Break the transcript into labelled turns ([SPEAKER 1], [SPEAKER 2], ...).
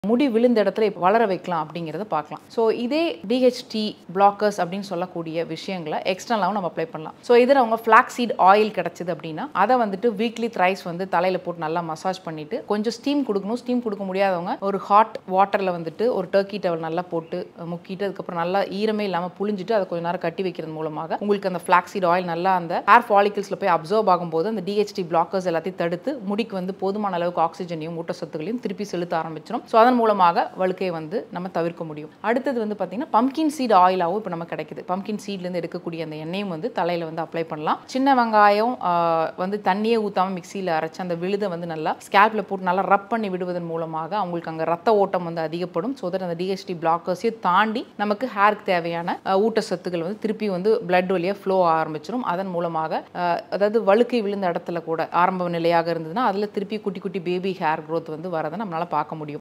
[SPEAKER 1] முடி விழுந்த இடத்துல இப்ப வளர வைக்கலாம் அப்படிங்கிறத பார்க்கலாம் ஸோ இதே டிஹெச்டி பிளாக்கர்ஸ் அப்படின்னு சொல்லக்கூடிய விஷயங்களை எக்ஸ்டர்னலாகவும் நம்ம அப்ளை பண்ணலாம் ஸோ இதில் அவங்க ஃப்ளாக் சீட் ஆயில் கிடச்சிது அப்படின்னா அதை வந்துட்டு வீக்லி த்ரைஸ் வந்து தலையில் போட்டு நல்லா மசாஜ் பண்ணிட்டு கொஞ்சம் ஸ்டீம் கொடுக்கணும் ஸ்டீம் கொடுக்க முடியாதவங்க ஒரு ஹாட் வாட்டரில் வந்துட்டு ஒரு டர்க்கி டவல் நல்லா போட்டு அஹ், முக்கிட்டு அதுக்கப்புறம் நல்லா ஈரமே இல்லாமல் புழிஞ்சிட்டு அதை கொஞ்ச நேரம் கட்டி வைக்கிறது மூலமாக உங்களுக்கு அந்த ஃப்ளாக் சீட் ஆயில் நல்லா அந்த ஹேர் ஃபாலிகல்ஸில் போய் அப்சர்வ் ஆகும்போது அந்த டிஹெச்டி பிளாக்கர்ஸ் எல்லாத்தையும் தடுத்து முடிக்கு வந்து போதுமான அளவுக்கு ஆக்சிஜனையும் ஊட்டச்சத்துக்களையும் திருப்பி செலுத்த ஆரம்பிச்சிடும் ஸோ அதன் மூலமாக வழுக்கையை வந்து நம்ம தவிர்க்க முடியும் அடுத்தது வந்து பார்த்தீங்கன்னா பம்கின் சீட் ஆயிலாகவும் இப்போ நம்ம கிடைக்குது பம்கின் சீட்லேருந்து எடுக்கக்கூடிய அந்த எண்ணெயும் வந்து தலையில் வந்து அப்ளை பண்ணலாம் சின்ன வெங்காயம் ஆஹ், வந்து தண்ணியே ஊற்றாமல் மிக்சியில் அரைச்சு அந்த விழுதை வந்து நல்லா ஸ்கேல்பில் போட்டு நல்லா ரப் பண்ணி விடுவதன் மூலமாக அவங்களுக்கு அங்கே ரத்த ஓட்டம் வந்து அதிகப்படும் ஸோ தட் அந்த டிஹெச்டி பிளாக்கர்ஸையும் தாண்டி நமக்கு ஹேருக்கு தேவையான ஆஹ், ஊட்டச்சத்துக்கள் வந்து திருப்பி வந்து பிளட் வழியாக ஃப்ளோ ஆரம்பிச்சிடும் அதன் மூலமாக ஆஹ், அதாவது வழுக்கை விழுந்த இடத்துல கூட ஆரம்ப நிலையாக இருந்ததுன்னா அதில் திருப்பி குட்டி குட்டி பேபி ஹேர் growth வந்து வரதை நம்மளால் பார்க்க முடியும்